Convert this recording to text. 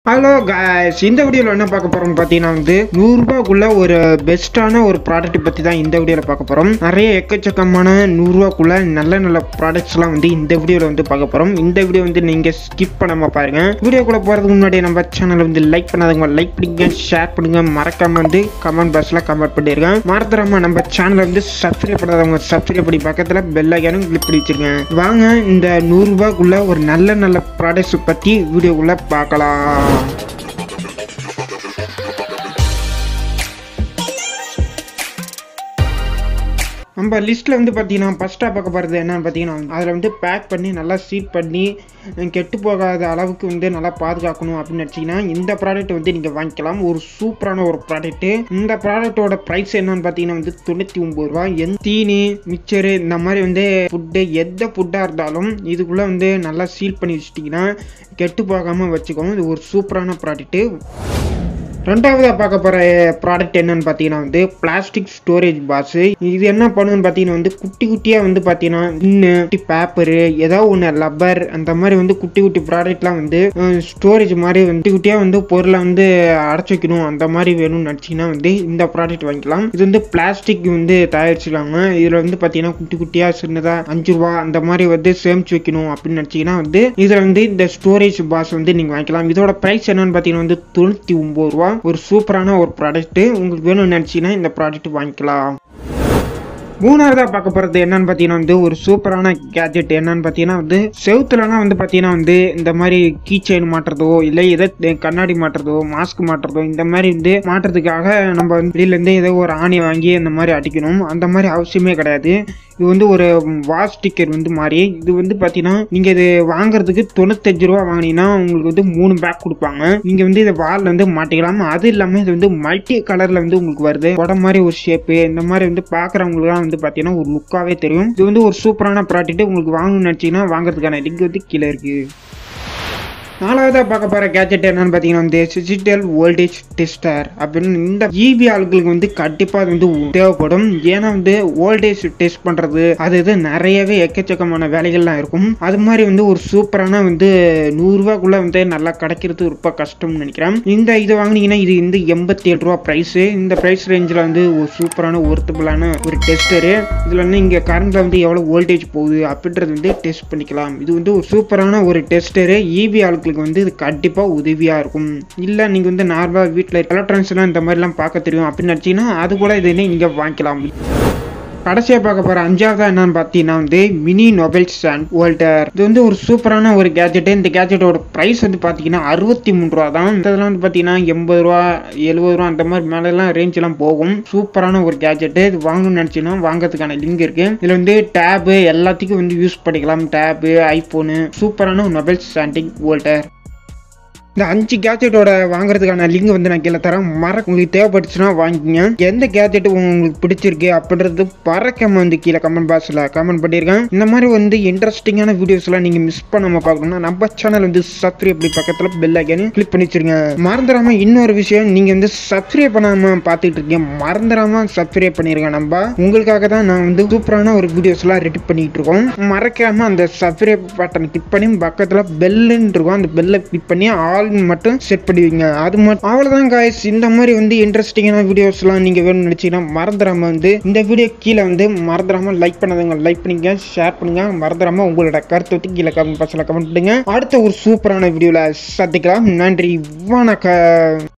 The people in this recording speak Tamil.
ஹலோ guys இந்த வீடியோவில் என்ன பார்க்க போகிறோம் பார்த்தீங்கன்னா வந்து நூறுரூபாக்குள்ள ஒரு பெஸ்ட்டான ஒரு ப்ராடக்ட் பற்றி தான் இந்த வீடியோவில் பார்க்க போகிறோம் நிறைய எக்கச்சக்கமான நூறுரூவாக்குள்ள நல்ல நல்ல ப்ராடக்ட்ஸ்லாம் வந்து இந்த வீடியோவில் வந்து பார்க்க போகிறோம் இந்த வீடியோ வந்து நீங்கள் ஸ்கிப் பண்ணாம பாருங்க வீடியோக்குள்ளே போகிறதுக்கு முன்னாடி நம்ம சேனலை வந்து லைக் பண்ணாதவங்க லைக் பண்ணுங்க ஷேர் பண்ணுங்க மறக்காம வந்து கமெண்ட் பாக்ஸில் கமெண்ட் பண்ணிருங்க மறந்துடாம நம்ம சேனலை வந்து சப்ஸ்கிரைப் பண்ணாதவங்க சப்ஸ்கிரைப் பண்ணி பக்கத்தில் பெல் ஐக்கானும் கிளிக் பண்ணி வச்சிருக்கேன் வாங்க இந்த நூறுரூபாக்குள்ள ஒரு நல்ல நல்ல ப்ராடக்ட்ஸ் பற்றி வீடியோக்குள்ளே பார்க்கலாம் நம்ம லிஸ்ட்டில் வந்து பார்த்தீங்கன்னா ஃபஸ்ட்டாக பார்க்க போகிறது என்னன்னு பார்த்தீங்கன்னா அதில் வந்து பேக் பண்ணி நல்லா சீட் பண்ணி அஹ், கெட்டு போகாத அளவுக்கு வந்து நல்லா பாதுகாக்கணும் அப்படின்னு நினச்சிங்கன்னா இந்த ப்ராடக்ட் வந்து நீங்கள் வாங்கிக்கலாம் ஒரு சூப்பரான ஒரு ப்ராடக்ட்டு இந்த ப்ராடக்ட்டோட ப்ரைஸ் என்னன்னு பார்த்தீங்கன்னா வந்து தொண்ணூற்றி ஒம்பது ரூபா எந்த தீனி மிக்சரு இந்த மாதிரி வந்து ஃபுட்டு எந்த ஃபுட்டாக இருந்தாலும் இதுக்குள்ளே வந்து நல்லா சீல் பண்ணி வச்சிட்டிங்கன்னா கெட்டு போகாமல் வச்சுக்கோங்க இது ஒரு சூப்பரான ப்ராடக்ட்டு ரெண்டாவதாக பார்க்க போகிற ப்ராடக்ட் என்னன்னு பார்த்தீங்கன்னா வந்து பிளாஸ்டிக் ஸ்டோரேஜ் பாக்ஸ் இது என்ன பண்ணுன்னு பார்த்தீங்கன்னா வந்து குட்டி குட்டியாக வந்து பார்த்தீங்கன்னா இன்னும் பேப்பரு ஏதோ ஒன்று லப்பர் அந்த மாதிரி வந்து குட்டி குட்டி ப்ராடக்ட்லாம் வந்து ஸ்டோரேஜ் மாதிரி வந்து குட்டி குட்டியாக வந்து பொருளை வந்து அடைச்சி வைக்கணும் அந்த மாதிரி வேணும்னு நினச்சிங்கன்னா வந்து இந்த ப்ராடக்ட் வாங்கிக்கலாம் இது வந்து பிளாஸ்டிக் வந்து தயாரிச்சிருக்காங்க இதில் வந்து பார்த்தீங்கன்னா குட்டி குட்டியாக சின்னதாக அஞ்சு ரூபா அந்த மாதிரி வந்து சேமிச்சு வைக்கணும் அப்படின்னு நினச்சிங்கன்னா வந்து இதில் வந்து இந்த ஸ்டோரேஜ் பாக்ஸ் வந்து நீங்கள் வாங்கிக்கலாம் இதோட ப்ரைஸ் என்னன்னு பார்த்தீங்கன்னா வந்து தொண்ணூற்றி ஒம்பது ரூபா ஒரு சூப்பரான ஒரு ப்ராடக்ட் உங்களுக்கு வேணும்னு நினச்சிங்கன்னா இந்த ப்ராடக்ட் வாங்கிக்கலாம் மூணாவதாக பார்க்க போகிறது என்னன்னு பார்த்தீங்கன்னா வந்து ஒரு சூப்பரான கேஜெட் என்னன்னு பார்த்தீங்கன்னா வந்து செவுத்துலலாம் வந்து பார்த்தீங்கன்னா வந்து இந்த மாதிரி கீ செயின் மாட்டுறதோ இல்லை எதை கண்ணாடி மாட்டுறதோ மாஸ்க் மாட்டுறதோ இந்த மாதிரி வந்து மாட்டுறதுக்காக நம்ம வந்து வெளியிலேருந்து ஏதோ ஒரு ஆணி வாங்கி இந்த மாதிரி அடிக்கணும் அந்த மாதிரி அவசியமே கிடையாது இது வந்து ஒரு வால் ஸ்டிக்கர் வந்து மாதிரி இது வந்து பார்த்தீங்கன்னா நீங்கள் இது வாங்குறதுக்கு தொண்ணூத்தஞ்சு ரூபா வாங்கினீங்கன்னா உங்களுக்கு வந்து மூணு பேக் கொடுப்பாங்க நீங்கள் வந்து இதை வாலில் வந்து மாட்டிக்கலாம் அது இல்லாமல் இது வந்து மல்டி கலரில் வந்து உங்களுக்கு வருது உடம்பு மாதிரி ஒரு ஷேப்பு இந்த மாதிரி வந்து பார்க்குறவங்களுக்குலாம் வந்து பார்த்தீங்கன்னா ஒரு லுக்காகவே தெரியும் இது வந்து ஒரு சூப்பரான ப்ராடக்ட் உங்களுக்கு வாங்கணும்னு நினச்சிங்கன்னா வாங்குறதுக்கான லிங்க் வந்து கீழே இருக்குது நாலாவதாக பார்க்க போகிற கேஜெட் என்னன்னு பார்த்தீங்கன்னா வந்து டிஜிட்டல் வோல்டேஜ் டெஸ்டர் அப்படின்னு இந்த இபி ஆட்களுக்கு வந்து கண்டிப்பாக அது வந்து தேவைப்படும் ஏன்னா வந்து வோல்டேஜ் டெஸ்ட் பண்ணுறது அது இது நிறையவே எக்கச்சக்கமான வேலைகள்லாம் இருக்கும் அது மாதிரி வந்து ஒரு சூப்பரான வந்து நூறுரூவாக்குள்ளே வந்து நல்லா கிடைக்கிறது ரொம்ப கஷ்டம்னு நினைக்கிறேன் இந்த இது வாங்கினீங்கன்னா இது வந்து எண்பத்தி ஏழு ரூபா ப்ரைஸு இந்த ப்ரைஸ் ரேஞ்சில் வந்து ஒரு சூப்பரான ஒர்த்தபுளான ஒரு டெஸ்டரு இதில் வந்து இங்கே கரண்டில் வந்து எவ்வளோ வோல்டேஜ் போகுது அப்படின்றது வந்து டெஸ்ட் பண்ணிக்கலாம் இது வந்து ஒரு சூப்பரான ஒரு டெஸ்டரு இபி ஆட்களுக்கு வந்து இது கண்டிப்பாக உதவியாக இருக்கும் இல்லை நீங்கள் வந்து நார்மலாக வீட்டில் எலக்ட்ரானிக்ஸ்லாம் இந்த மாதிரிலாம் பார்க்க தெரியும் அப்படின்னு நினச்சிங்கன்னா அது கூட இது நீங்கள் வாங்கிக்கலாம் கடைசியாக பார்க்க போகிற அஞ்சாவதா என்னன்னு பார்த்தீங்கன்னா வந்து மினி நொபைல் ஸ்டாண்ட் வோல்டர் இது வந்து ஒரு சூப்பரான ஒரு கேஜெட்டு இந்த கேஜெட்டோட ப்ரைஸ் வந்து பார்த்தீங்கன்னா அறுபத்தி மூணு ரூபா தான் இதெல்லாம் வந்து பார்த்தீங்கன்னா எண்பது ரூபா எழுபது ரூபா அந்த மாதிரி மேலெல்லாம் ரேஞ்செலாம் போகும் சூப்பரான ஒரு கேஜெட்டு இது வாங்கணும்னு நினச்சிங்கன்னா வாங்குறதுக்கான லிங்க் இருக்கு இதில் வந்து டேபு எல்லாத்துக்கும் வந்து யூஸ் பண்ணிக்கலாம் டேபு ஐஃபோனு சூப்பரான ஒரு மொபைல் ஸ்டாண்டிங் வோல்டர் இந்த அஞ்சு கேஜெட்டோட வாங்குறதுக்கான லிங்க் வந்து நான் கீழே தரேன் மற உங்களுக்கு தேவைப்பட்டுச்சுன்னா வாங்கிக்கோங்க எந்த கேஜெட் உங்களுக்கு பிடிச்சிருக்கு அப்படின்றது பறக்காம வந்து கீழே கமெண்ட் பாக்ஸில் கமெண்ட் பண்ணியிருக்கேன் இந்த மாதிரி வந்து இன்ட்ரெஸ்டிங்கான வீடியோஸ்லாம் நீங்கள் மிஸ் பண்ணாமல் பார்க்கணும்னா நம்ம சேனல் வந்து சப்ஸ்கிரைப் பண்ணி பக்கத்தில் பெல் ஐக்கானு கிளிக் பண்ணி வச்சிருங்க மறந்துடாம இன்னொரு விஷயம் நீங்கள் வந்து சப்ஸ்கிரைப் பண்ணாமல் பார்த்துட்டு இருக்கீங்க மறந்துடாம சப்ஸ்கிரைப் பண்ணிருங்க நம்ம உங்களுக்காக தான் நான் வந்து சூப்பரான ஒரு வீடியோஸ்லாம் ரெடி பண்ணிட்டு இருக்கோம் மறக்காம அந்த சப்ஸ்கிரைப் பட்டன் கிளிக் பண்ணி பக்கத்தில் பெல்லுன்னு இருக்கும் அந்த பெல்லை கிளிக் பண்ணி ஆல் மட்டும் செட் பண்ணி வைங்க அது மட்டும் அவ்வளோதான் காய்ஸ் இந்த மாதிரி வந்து இன்ட்ரெஸ்டிங்கான வீடியோஸ்லாம் நீங்கள் வேணும்னு நினச்சிங்கன்னா மறந்துடாம வந்து இந்த வீடியோ கீழே வந்து மறந்துடாம லைக் பண்ணாதவங்க லைக் பண்ணுங்க ஷேர் பண்ணுங்க மறந்துடாம உங்களோட கருத்தை வந்து கீழே கமெண்ட் பாக்ஸில் கமெண்ட் பண்ணுங்க அடுத்த ஒரு சூப்பரான வீடியோவில் சந்திக்கலாம் நன்றி வணக்கம்